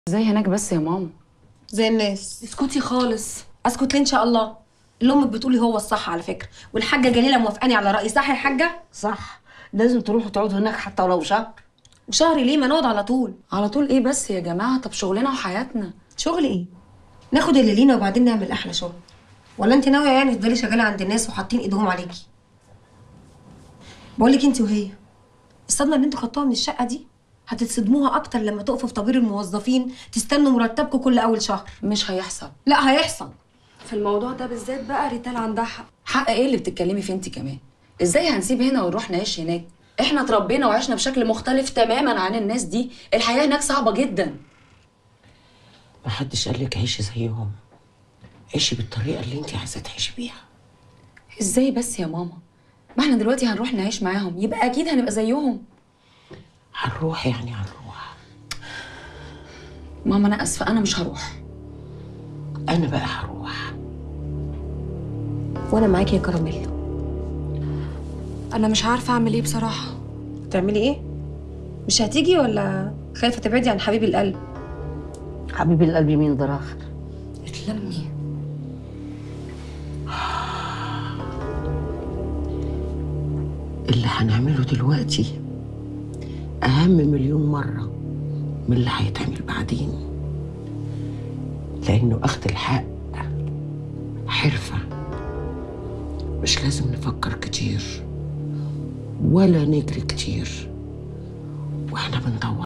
ازاي هناك بس يا ماما زي الناس اسكتي خالص اسكت ليه ان شاء الله اللي امك بتقولي هو الصح على فكره والحاجه جليله موافقاني على رايي صح يا حاجه صح لازم تروحوا تقعدوا هناك حتى ولو شهر وشهر ليه ما نقعد على طول على طول ايه بس يا جماعه طب شغلنا وحياتنا شغل ايه ناخد اللي لينا وبعدين نعمل احلى شغل ولا انت ناويه يعني تفضلي شغاله عند الناس وحاطين ايدهم عليكي بقول لك انت وهي الصدمه اللي انتوا خدتوها من الشقه دي هتتصدموها اكتر لما تقفوا في طابور الموظفين تستنوا مرتبكم كل اول شهر مش هيحصل لا هيحصل في الموضوع ده بالذات بقى ريتال عندها حق حق ايه اللي بتتكلمي فيه انت كمان ازاي هنسيب هنا ونروح نعيش هناك احنا اتربينا وعشنا بشكل مختلف تماما عن الناس دي الحياه هناك صعبه جدا محدش قال لك عيشي زيهم عيشي بالطريقه اللي انت عايزه تعيشي بيها ازاي بس يا ماما ما احنا دلوقتي هنروح نعيش معاهم يبقى اكيد هنبقى زيهم هنروح يعني هنروح ماما انا اسفه انا مش هروح انا بقى هروح وانا معاكي يا كراميل انا مش عارفه اعمل ايه بصراحه تعملي ايه مش هتيجي ولا خايفه تبعدي عن حبيب القلب حبيبي القلب مين ده اخر اتلمي اللي هنعمله دلوقتي اهم مليون مره من اللي هيتعمل بعدين لانه اخذ الحق حرفه مش لازم نفكر كتير ولا نجري كتير واحنا بندور